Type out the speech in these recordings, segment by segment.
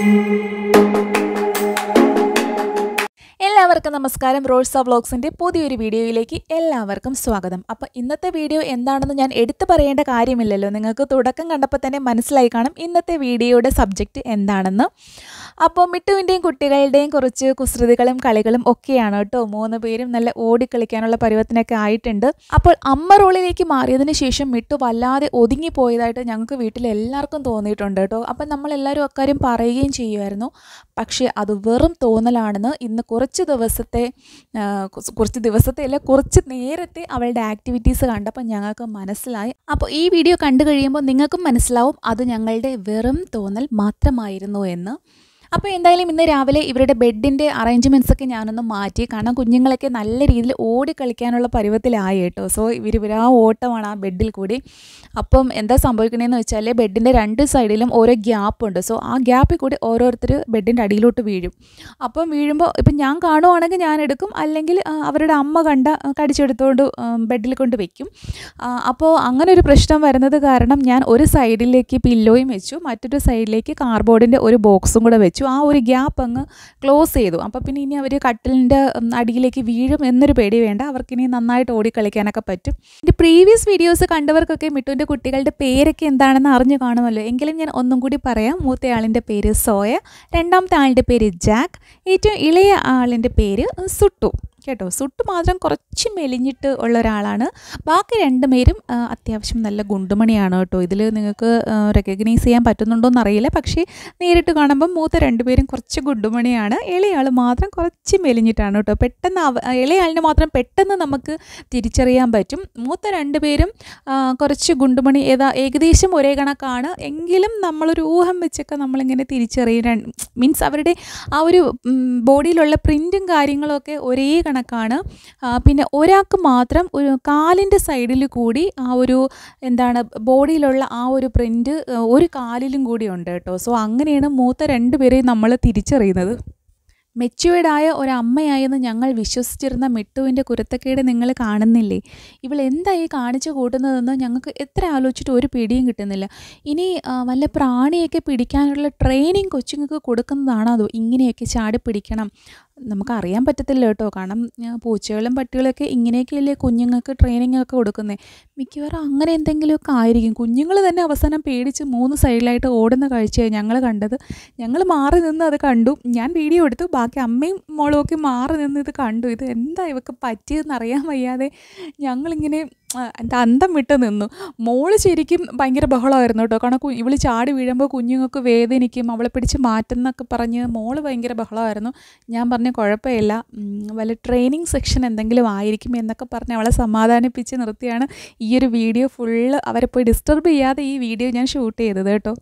എല്ലാവർക്കും നമസ്കാരം റോൾസ വ്ളോഗ്സിൻ്റെ പുതിയൊരു വീഡിയോയിലേക്ക് എല്ലാവർക്കും സ്വാഗതം അപ്പോൾ ഇന്നത്തെ വീഡിയോ എന്താണെന്ന് ഞാൻ എടുത്തു പറയേണ്ട കാര്യമില്ലല്ലോ നിങ്ങൾക്ക് തുടക്കം കണ്ടപ്പോൾ തന്നെ മനസ്സിലായി കാണും ഇന്നത്തെ വീഡിയോയുടെ സബ്ജക്റ്റ് എന്താണെന്ന് അപ്പോൾ മിട്ടുവിൻ്റെയും കുട്ടികളുടെയും കുറച്ച് കുസൃതികളും കളികളും ഒക്കെയാണ് കേട്ടോ മൂന്ന് പേരും നല്ല ഓടിക്കളിക്കാനുള്ള പരുവത്തിനൊക്കെ ആയിട്ടുണ്ട് അപ്പോൾ അമ്മ റോളിലേക്ക് മാറിയതിന് ശേഷം മിട്ടു വല്ലാതെ ഒതുങ്ങിപ്പോയതായിട്ട് ഞങ്ങൾക്ക് വീട്ടിൽ എല്ലാവർക്കും തോന്നിയിട്ടുണ്ട് കേട്ടോ അപ്പം നമ്മളെല്ലാവരും അക്കാര്യം പറയുകയും ചെയ്യുമായിരുന്നു പക്ഷേ അത് വെറും തോന്നലാണെന്ന് ഇന്ന് കുറച്ച് ദിവസത്തെ ആ, കുറച്ച് കുറച്ച് ദിവസത്തെ അല്ല കുറച്ച് നേരത്തെ അവളുടെ ആക്ടിവിറ്റീസ് കണ്ടപ്പോൾ ഞങ്ങൾക്ക് മനസ്സിലായി അപ്പോൾ ഈ വീഡിയോ കണ്ടു കഴിയുമ്പോൾ നിങ്ങൾക്കും മനസ്സിലാവും അത് ഞങ്ങളുടെ വെറും തോന്നൽ മാത്രമായിരുന്നു എന്ന് അപ്പോൾ എന്തായാലും ഇന്ന് രാവിലെ ഇവരുടെ ബെഡിൻ്റെ അറേഞ്ച്മെൻറ്റ്സ് ഒക്കെ ഞാനൊന്ന് മാറ്റി കാരണം കുഞ്ഞുങ്ങളൊക്കെ നല്ല രീതിയിൽ ഓടി കളിക്കാനുള്ള പരുവത്തിലായി കേട്ടോ സോ ഇവർ ഇവർ ആ ഓട്ടമാണ് ആ ബെഡിൽ കൂടി അപ്പം എന്താ സംഭവിക്കണേന്ന് വെച്ചാൽ ബെഡിൻ്റെ രണ്ട് സൈഡിലും ഓരോ ഗ്യാപ്പ് ഉണ്ട് സോ ആ ഗ്യാപ്പിൽ കൂടി ഓരോരുത്തർ ബെഡിൻ്റെ അടിയിലോട്ട് വീഴും അപ്പം വീഴുമ്പോൾ ഇപ്പം ഞാൻ കാണുവാണെങ്കിൽ ഞാൻ എടുക്കും അല്ലെങ്കിൽ ആ, അവരുടെ അമ്മ കണ്ട ആ, കടിച്ചെടുത്തുകൊണ്ട് ആ, ബെഡിൽ കൊണ്ട് വെക്കും ആ, അപ്പോൾ അങ്ങനെ ഒരു പ്രശ്നം വരുന്നത് കാരണം ഞാൻ ഒരു സൈഡിലേക്ക് പില്ലോയും വെച്ചു മറ്റൊരു സൈഡിലേക്ക് കാർബോർഡിൻ്റെ ഒരു ബോക്സും കൂടെ വെച്ചു ആ ഒരു ഗ്യാപ്പ് അങ്ങ് ക്ലോസ് ചെയ്തു അപ്പോൾ പിന്നെ ഇനി അവർ കട്ടിലിൻ്റെ ഉം, അടിയിലേക്ക് വീഴും എന്നൊരു പേടി വേണ്ട അവർക്കിനി നന്നായിട്ട് ഓടിക്കളിക്കാനൊക്കെ പറ്റും എൻ്റെ പ്രീവിയസ് വീഡിയോസ് കണ്ടവർക്കൊക്കെ മിട്ടുവിൻ്റെ കുട്ടികളുടെ പേരൊക്കെ എന്താണെന്ന് അറിഞ്ഞു കാണുമല്ലോ എങ്കിലും ഞാൻ ഒന്നും കൂടി പറയാം മൂത്തയാളിൻ്റെ പേര് സോയ രണ്ടാമത്തെ ആളിൻ്റെ പേര് ജാക്ക് ഏറ്റവും ഇളയ ആളിൻ്റെ പേര് സുട്ടു കേട്ടോ സുട്ട് മാത്രം കുറച്ച് മെലിഞ്ഞിട്ട് ഉള്ള ഒരാളാണ് ബാക്കി രണ്ടുപേരും ആ, അത്യാവശ്യം നല്ല ഗുണ്ടുമണിയാണ് കേട്ടോ ഇതിൽ നിങ്ങൾക്ക് റെക്കഗ്നൈസ് ചെയ്യാൻ പറ്റുന്നുണ്ടോ എന്നറിയില്ല പക്ഷേ നേരിട്ട് കാണുമ്പോൾ മൂത്ത രണ്ടുപേരും കുറച്ച് ഗുണ്ടുമണിയാണ് ഇളയാൾ മാത്രം കുറച്ച് മെലിഞ്ഞിട്ടാണ് കേട്ടോ പെട്ടെന്ന് അവ ഇളയാളിന് മാത്രം പെട്ടെന്ന് നമുക്ക് തിരിച്ചറിയാൻ പറ്റും മൂത്ത രണ്ടുപേരും ആ, കുറച്ച് ഗുണ്ടുമണി ഏതാ ഏകദേശം ഒരേ കണക്കാണ് എങ്കിലും നമ്മളൊരു ഊഹം വെച്ചൊക്കെ നമ്മളിങ്ങനെ തിരിച്ചറിയാൻ മീൻസ് അവരുടെ ആ ഒരു ഉം, ബോഡിയിലുള്ള പ്രിൻറ്റും കാര്യങ്ങളൊക്കെ ഒരേ കണക്കാണ് ആ, പിന്നെ ഒരാൾക്ക് മാത്രം ഒരു കാലിൻ്റെ സൈഡിൽ കൂടി ആ ഒരു എന്താണ് ബോഡിയിലുള്ള ആ ഒരു പ്രിൻറ്റ് ഒരു കാലിലും കൂടി ഉണ്ട് കേട്ടോ സോ അങ്ങനെയാണ് മൂത്ത രണ്ടുപേരെയും നമ്മൾ തിരിച്ചറിയുന്നത് മെച്യൂർഡായ ഒരു അമ്മയായെന്ന് ഞങ്ങൾ വിശ്വസിച്ചിരുന്ന മിട്ടുവിൻ്റെ കുരുത്തക്കേട് നിങ്ങൾ കാണുന്നില്ലേ ഇവൾ എന്തായി കാണിച്ചു കൂട്ടുന്നതെന്ന് ഞങ്ങൾക്ക് എത്ര ആലോചിച്ചിട്ട് ഒരു പിടിയും കിട്ടുന്നില്ല ഇനി ആ, വല്ല പ്രാണിയൊക്കെ പിടിക്കാനുള്ള ട്രെയിനിങ് കൊച്ചുങ്ങൾക്ക് കൊടുക്കുന്നതാണോ അതോ ഇങ്ങനെയൊക്കെ ചാടി പിടിക്കണം നമുക്ക് അറിയാൻ പറ്റത്തില്ല കേട്ടോ കാരണം ആ, പൂച്ചകളും പട്ടികളൊക്കെ ഇങ്ങനെയൊക്കെയല്ലേ കുഞ്ഞുങ്ങൾക്ക് ട്രെയിനിങ് ഒക്കെ കൊടുക്കുന്നത് മിക്കവാറും അങ്ങനെ എന്തെങ്കിലുമൊക്കെ ആയിരിക്കും കുഞ്ഞുങ്ങൾ തന്നെ അവസാനം പേടിച്ച് മൂന്ന് സൈഡിലായിട്ട് ഓടുന്ന കാഴ്ചയായി ഞങ്ങൾ കണ്ടത് ഞങ്ങൾ മാറി നിന്ന് അത് കണ്ടു ഞാൻ വീഡിയോ എടുത്തു ബാക്കി അമ്മയും മോളും ഒക്കെ മാറി നിന്ന് ഇത് കണ്ടു ഇത് എന്താ ഇവക്ക് പറ്റിയതെന്ന് അറിയാൻ വയ്യാതെ ഞങ്ങളിങ്ങനെ ആ, എന്താ അന്തം വിട്ട് നിന്നു മോള് ശരിക്കും ഭയങ്കര ബഹളമായിരുന്നു കേട്ടോ കാരണം കു- ഇവള് ചാടി വീഴുമ്പോൾ കുഞ്ഞുങ്ങൾക്ക് വേദനിക്കും അവളെ പിടിച്ച് മാറ്റുന്നൊക്കെ പറഞ്ഞ് മോള് ഭയങ്കര ബഹളമായിരുന്നു ഞാൻ പറഞ്ഞു കുഴപ്പമില്ല ഉം, വല്ല ട്രെയിനിങ് സെക്ഷൻ എന്തെങ്കിലും ആയിരിക്കും എന്നൊക്കെ പറഞ്ഞ് അവളെ സമാധാനിപ്പിച്ച് നിർത്തിയാണ് ഈ ഒരു വീഡിയോ ഫുള്ള് അവരെ പോയി ഡിസ്റ്റർബ് ചെയ്യാതെ ഈ വീഡിയോ ഞാൻ ഷൂട്ട് ചെയ്തത് കേട്ടോ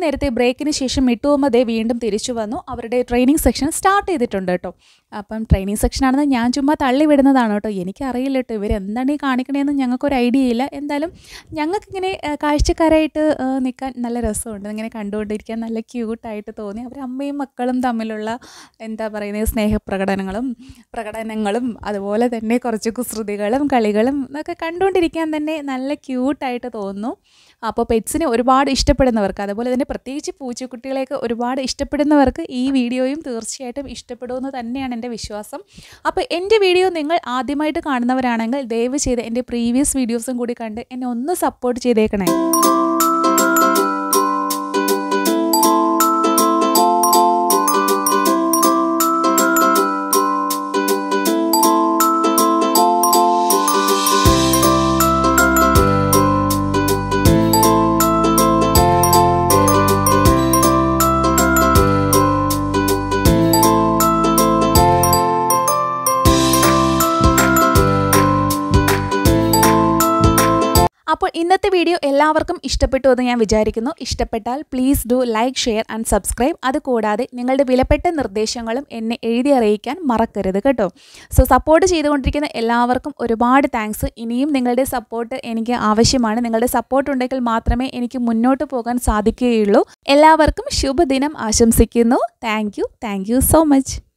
നേരത്തെ ബ്രേക്കിന് ശേഷം മിട്ടുവമ്മ ദേ വീണ്ടും തിരിച്ചു വന്നു അവരുടെ ട്രെയിനിങ് സെക്ഷൻ സ്റ്റാർട്ട് ചെയ്തിട്ടുണ്ട് കേട്ടോ അപ്പം ട്രെയിനിങ് സെക്ഷനാണെന്ന് ഞാൻ ചുമ്മാ തള്ളി വിടുന്നതാണ് കേട്ടോ എനിക്കറിയില്ല കേട്ടോ ഇവരെന്താണ് ഈ കാണിക്കണേന്ന് ഞങ്ങൾക്കൊരു ഐഡിയ ഇല്ല എന്തായാലും ഞങ്ങൾക്കിങ്ങനെ ആ, കാഴ്ചക്കാരായിട്ട് ആ, നിൽക്കാൻ നല്ല രസമുണ്ട് ഇങ്ങനെ കണ്ടുകൊണ്ടിരിക്കാൻ നല്ല ക്യൂട്ടായിട്ട് തോന്നി അവർ അമ്മയും മക്കളും തമ്മിലുള്ള എന്താ പറയുന്നത് സ്നേഹപ്രകടനങ്ങളും പ്രകടനങ്ങളും അതുപോലെ തന്നെ കുറച്ച് കുസൃതികളും കളികളും ഒക്കെ കണ്ടുകൊണ്ടിരിക്കാൻ തന്നെ നല്ല ക്യൂട്ടായിട്ട് തോന്നുന്നു അപ്പോൾ പെറ്റ്സിനെ ഒരുപാട് ഇഷ്ടപ്പെടുന്നവർക്ക് അതുപോലെ തന്നെ പ്രത്യേകിച്ച് പൂച്ചക്കുട്ടികളെയൊക്കെ ഒരുപാട് ഇഷ്ടപ്പെടുന്നവർക്ക് ഈ വീഡിയോയും തീർച്ചയായിട്ടും ഇഷ്ടപ്പെടുമെന്ന് തന്നെയാണ് എൻ്റെ വിശ്വാസം അപ്പോൾ എൻ്റെ വീഡിയോ നിങ്ങൾ ആദ്യമായിട്ട് കാണുന്നവരാണെങ്കിൽ ദയവ് ചെയ്ത് എൻ്റെ പ്രീവിയസ് വീഡിയോസും കൂടി കണ്ട് എന്നെ ഒന്ന് സപ്പോർട്ട് ചെയ്തേക്കണേ അപ്പോൾ ഇന്നത്തെ വീഡിയോ എല്ലാവർക്കും ഇഷ്ടപ്പെട്ടു എന്ന് ഞാൻ വിചാരിക്കുന്നു ഇഷ്ടപ്പെട്ടാൽ please do like share and subscribe അതുകൂടാതെ നിങ്ങളുടെ വിലപ്പെട്ട നിർദ്ദേശങ്ങളും എന്നെ എഴുതി അറിയിക്കാൻ മറക്കരുത് കേട്ടോ സോ സപ്പോർട്ട് ചെയ്തുകൊണ്ടിരിക്കുന്ന എല്ലാവർക്കും ഒരുപാട് താങ്ക്സ് ഇനിയും നിങ്ങളുടെ സപ്പോർട്ട് എനിക്ക് ആവശ്യമാണ് നിങ്ങളുടെ സപ്പോർട്ട് ഉണ്ടെങ്കിൽ മാത്രമേ എനിക്ക് മുന്നോട്ട് പോകാൻ സാധിക്കുകയുള്ളൂ എല്ലാവർക്കും ശുഭദിനം ആശംസിക്കുന്നു thank you thank you so much